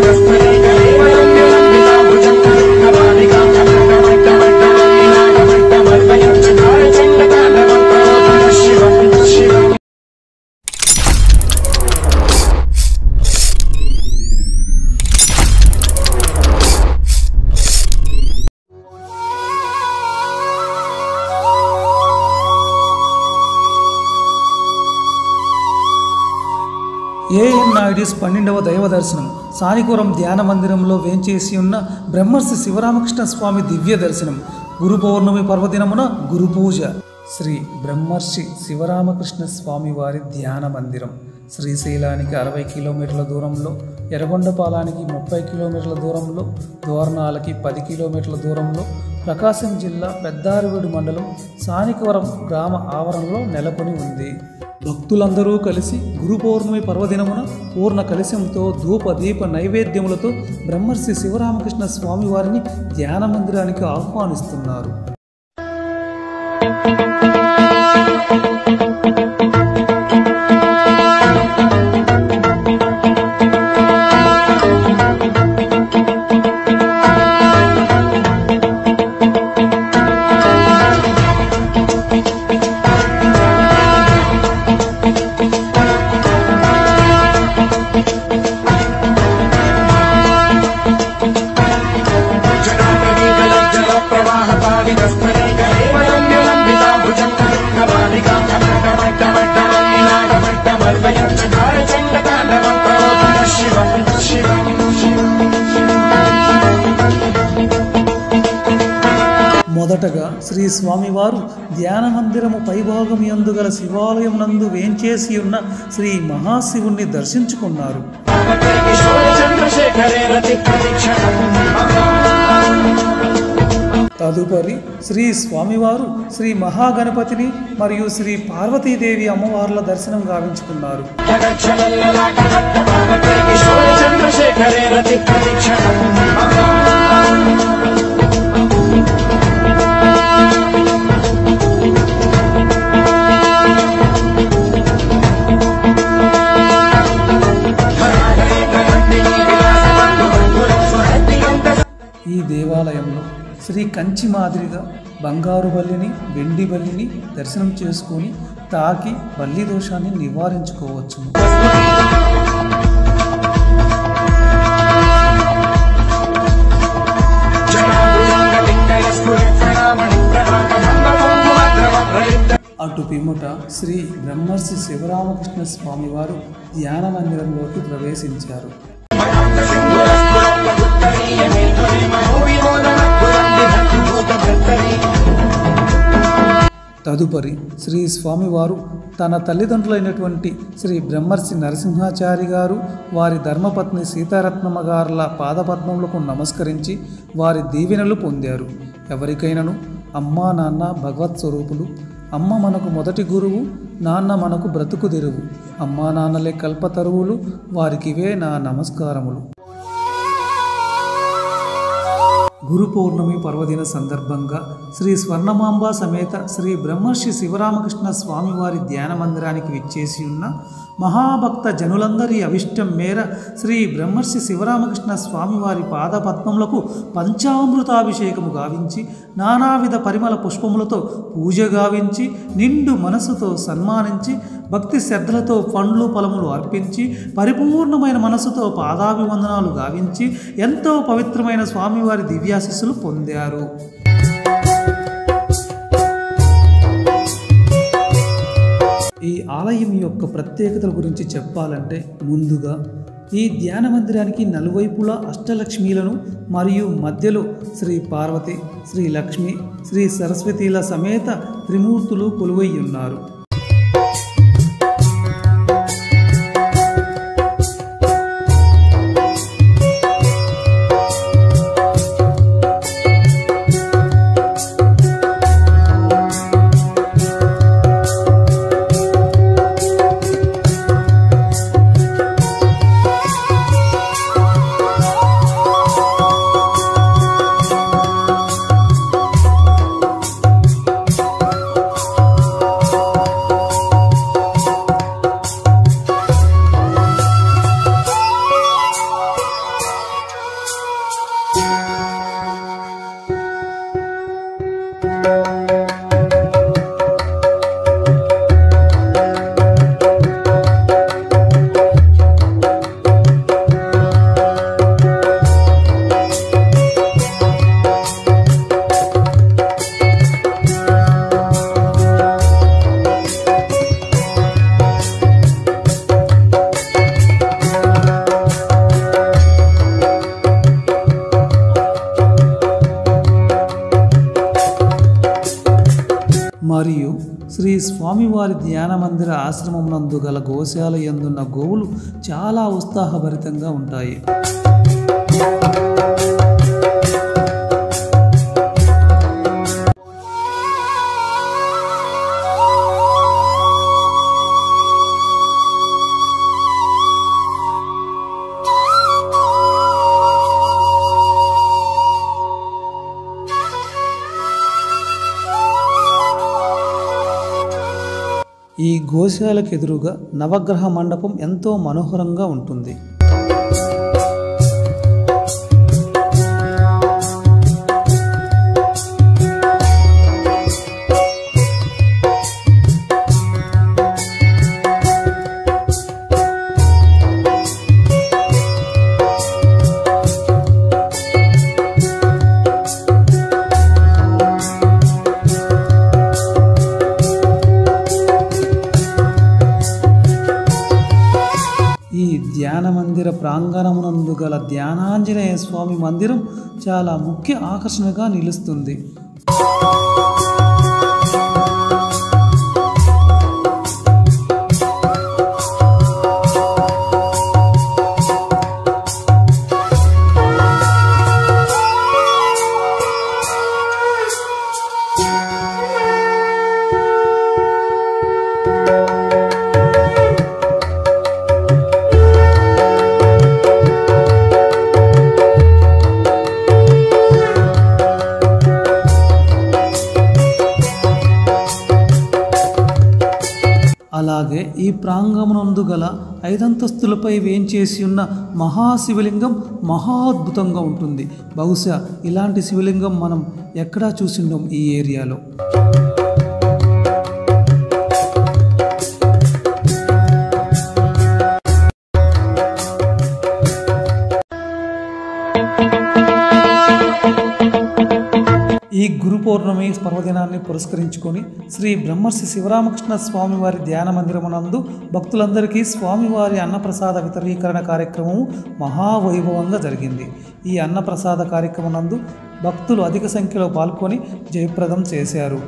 AN నాయుడిస్ పన్నెండవ దైవ దర్శనం సానిపురం ధ్యాన మందిరంలో వేంచేసి ఉన్న బ్రహ్మర్షి శివరామకృష్ణ స్వామి దివ్య దర్శనం గురు పౌర్ణమి పర్వదినమున గురు పూజ శ్రీ బ్రహ్మర్షి శివరామకృష్ణ స్వామి వారి ధ్యాన మందిరం శ్రీశైలానికి అరవై కిలోమీటర్ల దూరంలో ఎర్రగొండపాలానికి ముప్పై కిలోమీటర్ల దూరంలో దోర్నాలకి పది కిలోమీటర్ల దూరంలో ప్రకాశం జిల్లా పెద్దారవీడు మండలం సానికవరం గ్రామ ఆవరణలో నెలకొని ఉంది భక్తులందరూ కలిసి గురు పౌర్ణమి పర్వదినమున పూర్ణ కలశంతో ధూప దీప నైవేద్యములతో బ్రహ్మర్షి శివరామకృష్ణ స్వామి వారిని ధ్యాన మందిరానికి ఆహ్వానిస్తున్నారు మొదటగా శ్రీ స్వామివారు ధ్యాన మందిరము పైభాగం యందు గల శివాలయం నందు వేంచేసి ఉన్న శ్రీ మహాశివుణ్ణి దర్శించుకున్నారు తదుపరి శ్రీ స్వామివారు శ్రీ మహాగణపతిని మరియు శ్రీ పార్వతీదేవి అమ్మవార్ల దర్శనం గావించుకున్నారు ఈ దేవాలయంలో శ్రీ కంచి మాదిరిగా బంగారు బల్లిని వెండి బల్లిని దర్శనం చేసుకొని తాకి బల్లి దోషాన్ని నివారించుకోవచ్చు అటు పిమ్మట శ్రీ బ్రహ్మర్షి శివరామకృష్ణ స్వామి వారు ధ్యాన మందిరంలోకి ప్రవేశించారు తదుపరి శ్రీ స్వామివారు తన తల్లిదండ్రులైనటువంటి శ్రీ బ్రహ్మర్షి నరసింహాచారి గారు వారి ధర్మపత్ని సీతారత్నమ్మ గారుల పాదపద్మములకు నమస్కరించి వారి దీవెనలు పొందారు ఎవరికైనాను అమ్మా నాన్న భగవత్ స్వరూపులు అమ్మ మనకు మొదటి గురువు నాన్న మనకు బ్రతుకు తెరువు అమ్మా నాన్నలే కల్పతరువులు వారికివే నా నమస్కారములు గురు పౌర్ణమి పర్వదిన సందర్భంగా శ్రీ స్వర్ణమాంబ సమేత శ్రీ బ్రహ్మర్షి శివరామకృష్ణ స్వామివారి ధ్యాన మందిరానికి విచ్చేసి ఉన్న మహాభక్త జనులందరి అవిష్టం మేర శ్రీ బ్రహ్మర్షి శివరామకృష్ణ స్వామివారి పాదపద్మములకు పంచామృతాభిషేకము గావించి నానావిధ పరిమళ పుష్పములతో పూజ గావించి నిండు మనసుతో సన్మానించి భక్తి శ్రద్ధలతో పండ్లు ఫలములు అర్పించి పరిపూర్ణమైన మనసుతో పాదాభివందనాలు గావించి ఎంతో పవిత్రమైన స్వామివారి దివ్యాశిస్సులు పొందారు ఈ ఆలయం యొక్క ప్రత్యేకతల గురించి చెప్పాలంటే ముందుగా ఈ ధ్యాన మందిరానికి నలువైపులా అష్టలక్ష్మీలను మరియు మధ్యలో శ్రీ పార్వతి శ్రీ లక్ష్మి శ్రీ సరస్వతీల సమేత త్రిమూర్తులు కొలువై ఉన్నారు మరియు శ్రీ స్వామివారి ధ్యాన మందిర ఆశ్రమమునందు గల గోశాల ఎందున్న గోవులు చాలా ఉత్సాహభరితంగా ఉంటాయి ఈ గోశాలకు ఎదురుగా నవగ్రహ మండపం ఎంతో మనోహరంగా ఉంటుంది ఈ ధ్యాన మందిర ప్రాంగణమునందు గల ధ్యానాంజనేయ స్వామి మందిరం చాలా ముఖ్య ఆకర్షణగా నిలుస్తుంది అలాగే ఈ ప్రాంగణమునందు గల ఐదంతస్తులపై వేంచేసి ఉన్న మహాశివలింగం మహా అద్భుతంగా ఉంటుంది బహుశా ఇలాంటి శివలింగం మనం ఎక్కడా చూసిండం ఈ ఏరియాలో ఈ గురు పౌర్ణమి పర్వదినాన్ని పురస్కరించుకొని శ్రీ బ్రహ్మర్షి శివరామకృష్ణ స్వామివారి ధ్యాన మందిరమునందు భక్తులందరికీ స్వామివారి అన్నప్రసాద వితరీకరణ కార్యక్రమం మహావైభవంగా జరిగింది ఈ అన్నప్రసాద కార్యక్రమనందు భక్తులు అధిక సంఖ్యలో పాల్గొని జయప్రదం చేశారు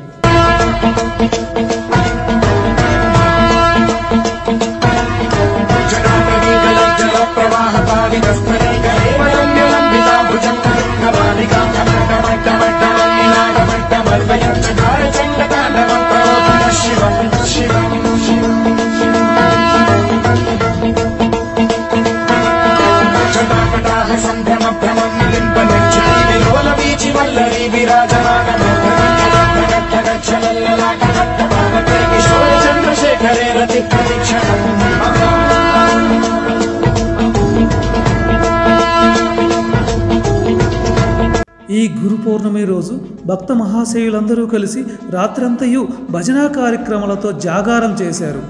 చంద్రశేఖరే రతి పరీక్షణం ఈ గురు పౌర్ణమి రోజు భక్త మహాశయులందరూ కలిసి రాత్రంతయు భజనా కార్యక్రమాలతో జాగారం చేశారు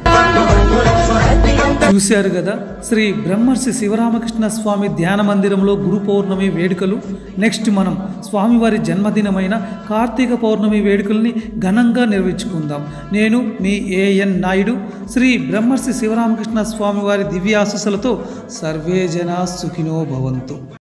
చూశారు కదా శ్రీ బ్రహ్మర్షి శివరామకృష్ణ స్వామి ధ్యాన మందిరంలో గురు పౌర్ణమి వేడుకలు నెక్స్ట్ మనం స్వామివారి జన్మదినమైన కార్తీక పౌర్ణమి వేడుకల్ని ఘనంగా నిర్వహించుకుందాం నేను మీ ఏఎన్ నాయుడు శ్రీ బ్రహ్మర్షి శివరామకృష్ణ స్వామివారి దివ్యాశస్సులతో సర్వే జనా సుఖినో భవంతు